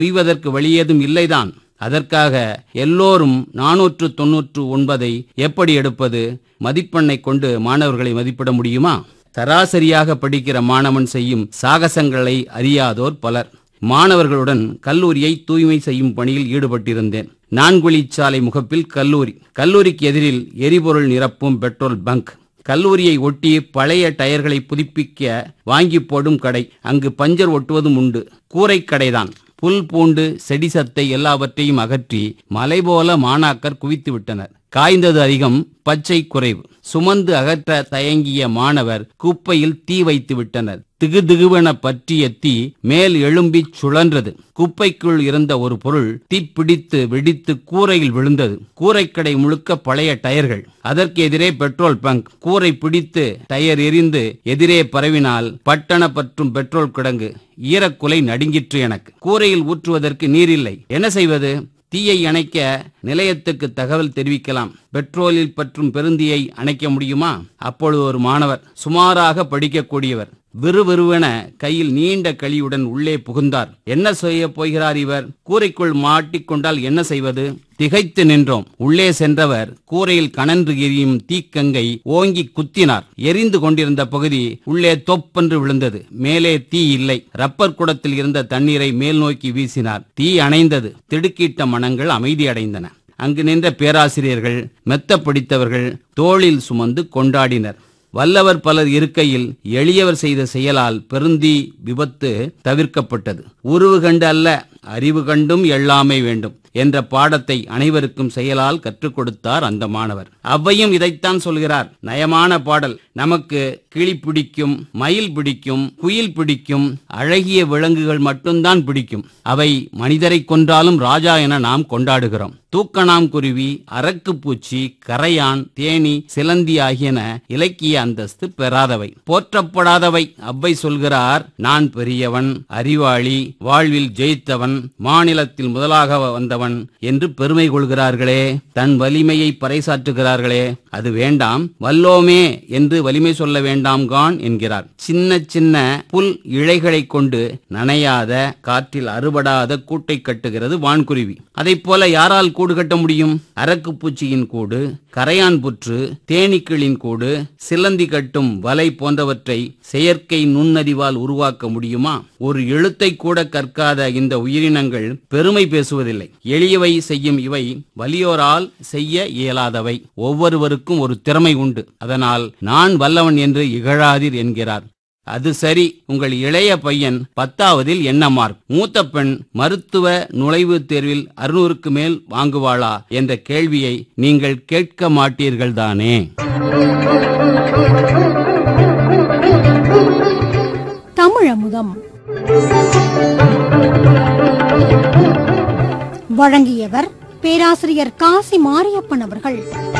உய்வதற்கு வழியேதும் இல்லைதான் அதற்காக எல்லோரும் நானூற்று தொன்னூற்று ஒன்பதை எப்படி எடுப்பது மதிப்பெண்ணை கொண்டு மாணவர்களை மதிப்பிட முடியுமா சராசரியாக படிக்கிற மாணவன் செய்யும் சாகசங்களை அறியாதோர் பலர் மாணவர்களுடன் கல்லூரியை தூய்மை செய்யும் பணியில் ஈடுபட்டிருந்தேன் நான்குழிச்சாலை முகப்பில் கல்லூரி கல்லூரிக்கு எதிரில் எரிபொருள் நிரப்பும் பெட்ரோல் பங்க் கல்லூரியை ஒட்டி பழைய டயர்களை புதுப்பிக்க வாங்கி போடும் கடை அங்கு பஞ்சர் ஒட்டுவதும் உண்டு கூரை கடைதான் புல் பூண்டு செடி சத்தை எல்லாவற்றையும் அகற்றி மலை போல மாணாக்கர் குவித்து விட்டனர் காய்ந்தது அதிகம் பச்சை குறைவு சுமந்து அகற்ற தயங்கிய மாணவர் குப்பையில் தீ வைத்து விட்டனர் திகுதிகுவென பற்றிய தீ மேல் எழும்பிச் சுழன்றது குப்பைக்குள் இருந்த ஒரு பொருள் தீப்பிடித்து வெடித்து கூரையில் விழுந்தது கூரைக்கடை முழுக்க பழைய டயர்கள் அதற்கு எதிரே பெட்ரோல் பங்க் கூரை பிடித்து டயர் எரிந்து எதிரே பரவினால் பட்டண பற்றும் பெட்ரோல் கிடங்கு ஈரக்குலை நடுங்கிற்று எனக்கு கூரையில் ஊற்றுவதற்கு நீர் இல்லை என்ன செய்வது தீயை அணைக்க நிலையத்துக்கு தகவல் தெரிவிக்கலாம் பெட்ரோலில் பற்றும் பெருந்தீயை அணைக்க முடியுமா அப்பொழுது ஒரு மாணவர் சுமாராக படிக்கக்கூடியவர் விறுவிறுவென கையில் நீண்ட கழியுடன் உள்ளே புகுந்தார் என்ன செய்ய போகிறார் இவர் கூரைக்குள் மாட்டிக்கொண்டால் என்ன செய்வது திகைத்து நின்றோம் உள்ளே சென்றவர் கூரையில் கனன்று எரியும் தீக்கங்கை ஓங்கி குத்தினார் எரிந்து கொண்டிருந்த பகுதி உள்ளே தொப்பென்று விழுந்தது மேலே தீ இல்லை ரப்பர் குடத்தில் இருந்த தண்ணீரை மேல் நோக்கி வீசினார் தீ அணைந்தது திடுக்கிட்ட மனங்கள் அமைதியடைந்தன அங்கு நின்ற பேராசிரியர்கள் மெத்த பிடித்தவர்கள் தோளில் சுமந்து கொண்டாடினர் வல்லவர் பலர் இருக்கையில் எளியவர் செய்த செயலால் பெருந்தீ விபத்து தவிர்க்கப்பட்டது உருவு கண்டு அல்ல அறிவு கண்டும் எள்ளாமை வேண்டும் என்ற பாடத்தை அனைவருக்கும் செயலால் கற்றுக் கொடுத்தார் அந்த மாணவர் அவ்வையும் இதைத்தான் சொல்கிறார் நயமான பாடல் நமக்கு கிளி பிடிக்கும் மயில் பிடிக்கும் குயில் பிடிக்கும் அழகிய விலங்குகள் மட்டும்தான் பிடிக்கும் அவை மனிதரை கொன்றாலும் ராஜா என நாம் கொண்டாடுகிறோம் தூக்கணாம் குருவி அரக்கு பூச்சி கரையான் தேனி சிலந்தி ஆகியன இலக்கிய அந்தஸ்து பெறாதவை போற்றப்படாதவை அவ்வை சொல்கிறார் நான் பெரியவன் அறிவாளி வாழ்வில் ஜெயித்தவன் மாநிலத்தில் முதலாக வந்தவன் என்று பெருமை கொள்கிறார்களே தன் வலிமையை பறைசாற்றுகிறார்களே அது வேண்டாம் வல்லோமே என்று வலிமை சொல்ல வேண்டாம் கான் என்கிறார் சின்ன சின்ன புல் இழைகளை கொண்டு நனையாத காற்றில் அறுபடாத கூட்டை கட்டுகிறது வான்குருவி அதைப் போல யாரால் கூடு கட்ட முடியும் அரக்கு பூச்சியின் கூடு கரையான் புற்று தேனீக்களின் கூடு சிலந்தி கட்டும் வலை போன்றவற்றை செயற்கை நுண்ணறிவால் உருவாக்க முடியுமா ஒரு எழுத்தை கூட கற்காத இந்த உயிரினங்கள் பெருமை பேசுவதில்லை எளியவை செய்யும் இவை வலியோரால் செய்ய இயலாதவை ஒவ்வொருவருக்கும் ஒரு திறமை உண்டு அதனால் நான் வல்லவன் என்று இகழாதீர் என்கிறார் அது சரி உங்கள் இளைய பையன் பத்தாவதில் என்ன மார்க் மூத்த பெண் மருத்துவ நுழைவுத் தேர்வில் அறுநூறுக்கு மேல் வாங்குவாளா என்ற கேள்வியை நீங்கள் கேட்க மாட்டீர்கள் தானே தமிழமுதம் வழங்கியவர் பேராசிரியர் காசி மாரியப்பன் அவர்கள்